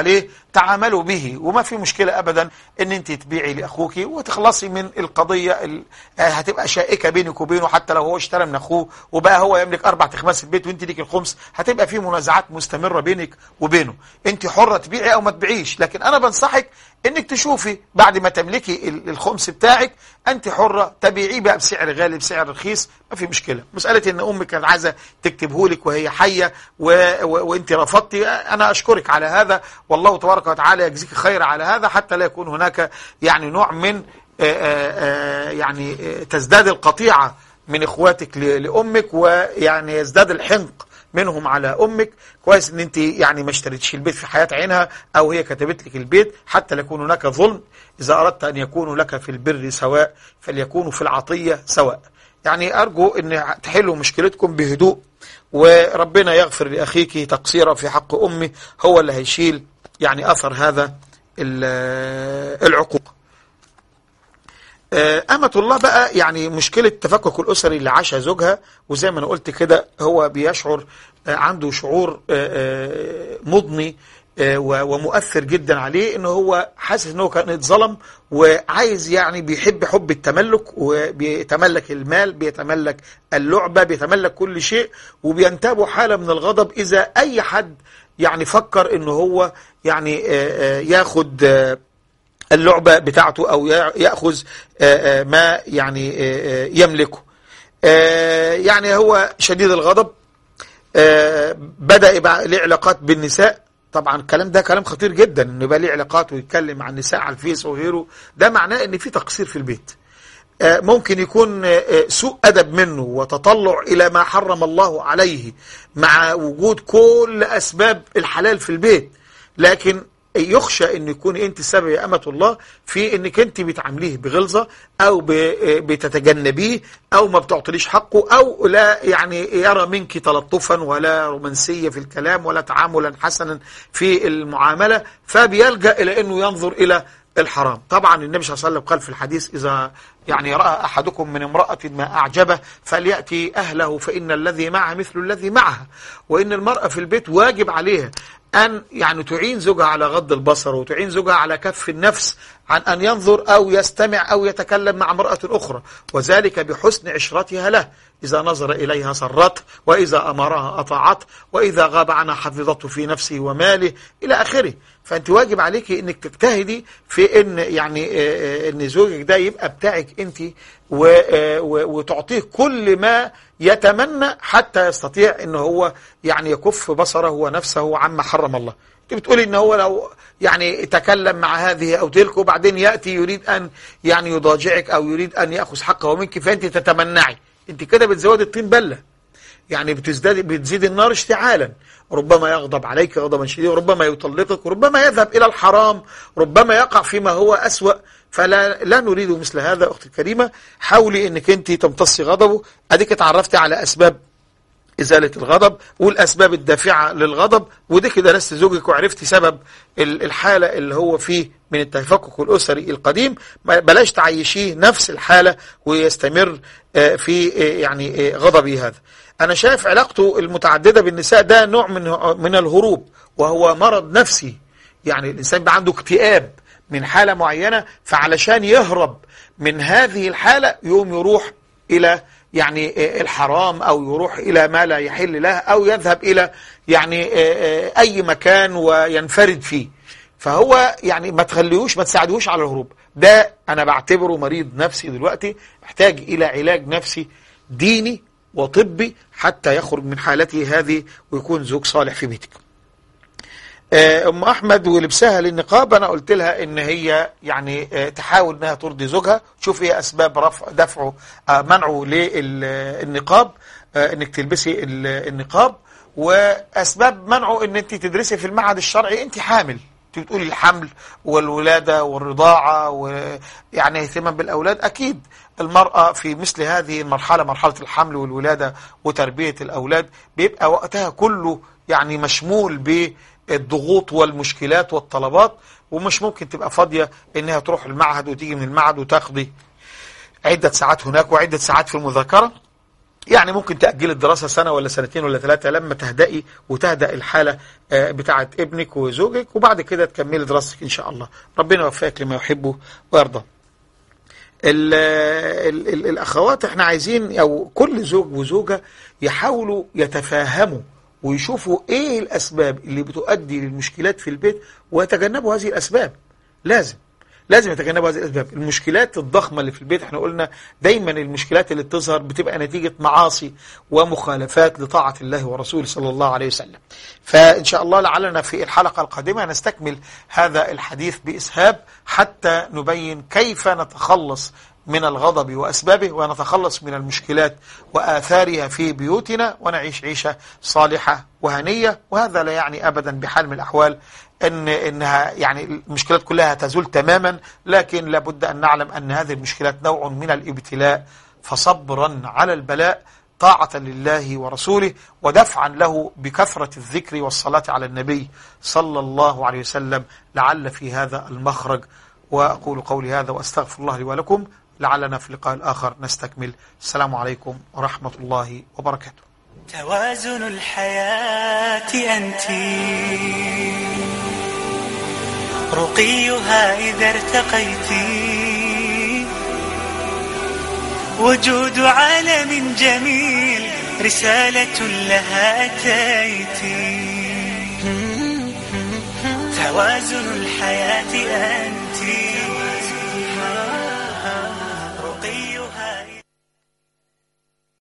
تعاملوا به وما في مشكلة أبدا أن أنت تبيعي لأخوك وتخلصي من القضية ال- آه، هتبقى شائكة بينك وبينه حتى لو هو اشترى من أخوه وبقى هو يملك أربع تخماس البيت وأنت ليك الخمس هتبقى في منازعات مستمرة بينك وبينه أنت حرة تبيعي أو ما تبيعيش لكن أنا بنصحك انك تشوفي بعد ما تملكي ال- الخمس بتاعك انت حرة تبيعيه بقى بسعر غالي بسعر رخيص ما في مشكلة مسألة ان امك كانت عايزة تكتبه لك وهي حية و... و... وانت رفضتي انا اشكرك على هذا والله تبارك وتعالى يجزيك خير على هذا حتى لا يكون هناك يعني نوع من آه، آه، آه، يعني آه، تزداد القطيعة من اخواتك ل- لامك ويعني يزداد الحنق منهم على امك كويس ان انت يعني ما اشتريتش البيت في حياة عينها او هي كتبت لك البيت حتى لا يكون هناك ظلم اذا اردت ان يكونوا لك في البر سواء فليكونوا في العطية سواء يعني ارجو ان تحلوا مشكلتكم بهدوء وربنا يغفر لاخيك تقصيره في حق امه هو اللي هيشيل يعني اثر هذا ال- العقوق آه، أمة الله بقى يعني مشكلة التفكك الأسري اللي عاشها زوجها وزي ما أنا قلت كده هو بيشعر آه، عنده شعور آه، آه، مضني آه، و- ومؤثر جدا عليه ان هو حاسس ان هو كان اتظلم وعايز يعني بيحب حب التملك وبيتملك المال بيتملك اللعبة بيتملك كل شيء وبينتابه حالة من الغضب إذا أي حد يعني فكر ان هو يعني آه، آه، ياخد آه، اللعبة بتاعته أو يا- يأخذ آه، آه، ما يعني آه، آه، يملكه آه، يعني هو شديد الغضب آه، بدأ يبقى له علاقات بالنساء طبعا الكلام ده كلام خطير جدا انه يبقى ليه علاقات ويتكلم عن النساء على الفيس وغيره ده معناه ان في تقصير في البيت آه، ممكن يكون آه، آه، سوء أدب منه وتطلع إلى ما حرم الله عليه مع وجود كل أسباب الحلال في البيت لكن يخشى ان يكون انت السبب يا امة الله في انك انت بتعامليه بغلظة او ب- آه، بتتجنبيه او ما بتعطليش حقه او لا يعني يرى منك تلطفا ولا رومانسية في الكلام ولا تعاملا حسنا في المعاملة فبيلجأ الى انه ينظر الى الحرام طبعا النبي صلى الله عليه وسلم قال في الحديث إذا يعني رأى أحدكم من امرأة ما أعجبه فليأتي أهله فإن الذي معه مثل الذي معها وإن المرأة في البيت واجب عليها أن يعني تعين زوجها على غض البصر وتعين زوجها على كف النفس عن أن ينظر أو يستمع أو يتكلم مع امرأة أخرى وذلك بحسن عشرتها له إذا نظر إليها سرته وإذا أمرها أطاعته وإذا غاب عنها حفظته في نفسه وماله إلى آخره فأنت واجب عليك أنك تجتهدي في أن يعني آه، آه، أن زوجك ده يبقى بتاعك أنت و- آه، و- وتعطيه كل ما يتمنى حتى يستطيع أن هو يعني يكف بصره ونفسه عما حرم الله انت بتقولي ان هو لو يعني تكلم مع هذه او تلك وبعدين ياتي يريد ان يعني يضاجعك او يريد ان ياخذ حقه منك فانت تتمنعي انت كده بتزودي الطين بله يعني بتزداد بتزيد النار اشتعالا ربما يغضب عليك غضبا شديدا ربما يطلقك ربما يذهب الى الحرام ربما يقع فيما هو اسوا فلا لا نريد مثل هذا اختي الكريمه حاولي انك انت تمتصي غضبه اديك اتعرفتي على اسباب إزالة الغضب والأسباب الدافعة للغضب وديك درست زوجك وعرفتي سبب ال- الحالة اللي هو فيه من التفكك الأسري القديم ما- بلاش تعيشيه نفس الحالة ويستمر آه، في آه، يعني آه، غضبه هذا أنا شايف علاقته المتعددة بالنساء ده نوع من من الهروب وهو مرض نفسي يعني الإنسان بقى عنده اكتئاب من حالة معينة فعلشان يهرب من هذه الحالة يوم يروح إلى يعني آه، الحرام أو يروح إلى ما لا يحل له أو يذهب إلى يعني آه، آه، أي مكان وينفرد فيه فهو يعني ما تخليهوش ما تساعدهوش على الهروب ده أنا بعتبره مريض نفسي دلوقتي محتاج إلى علاج نفسي ديني وطبي حتى يخرج من حالته هذه ويكون زوج صالح في بيتك آه، ام احمد ولبسها للنقاب انا قلت لها ان هي يعني آه، تحاول انها ترضي زوجها تشوف ايه اسباب رفع دفعه آه، منعه للنقاب آه، انك تلبسي ال- النقاب واسباب منعه ان انت تدرسي في المعهد الشرعي انت حامل انت بتقولي الحمل والولاده والرضاعه ويعني اهتمام بالاولاد اكيد المراه في مثل هذه المرحله مرحله الحمل والولاده وتربيه الاولاد بيبقى وقتها كله يعني مشمول بالضغوط والمشكلات والطلبات ومش ممكن تبقى فاضيه انها تروح المعهد وتيجي من المعهد وتقضي عده ساعات هناك وعده ساعات في المذاكره يعني ممكن تأجل الدراسة سنة ولا سنتين ولا ثلاثة لما تهدئي وتهدأ الحالة آه، بتاعة ابنك وزوجك وبعد كده تكملي دراستك إن شاء الله ربنا يوفقك لما يحبه ويرضى ال ال ال الأخوات احنا عايزين أو كل زوج وزوجة يحاولوا يتفاهموا ويشوفوا ايه الأسباب اللي بتؤدي للمشكلات في البيت ويتجنبوا هذه الأسباب لازم لازم يتجنبوا هذه الاسباب المشكلات الضخمه اللي في البيت احنا قلنا دايما المشكلات اللي بتظهر بتبقى نتيجه معاصي ومخالفات لطاعه الله ورسوله صلى الله عليه وسلم فان شاء الله لعلنا في الحلقه القادمه نستكمل هذا الحديث باسهاب حتى نبين كيف نتخلص من الغضب وأسبابه ونتخلص من المشكلات وآثارها في بيوتنا ونعيش عيشة صالحة وهنية وهذا لا يعني أبدا بحال من الأحوال أن إنها يعني المشكلات كلها تزول تماما لكن لابد أن نعلم أن هذه المشكلات نوع من الابتلاء فصبرا على البلاء طاعة لله ورسوله ودفعا له بكثرة الذكر والصلاة على النبي صلى الله عليه وسلم لعل في هذا المخرج وأقول قولي هذا وأستغفر الله لي ولكم لعلنا في اللقاء الآخر نستكمل السلام عليكم ورحمة الله وبركاته توازن الحياة أنت رقيها إذا ارتقيت وجود عالم جميل رسالة لها أتيت توازن الحياة أنت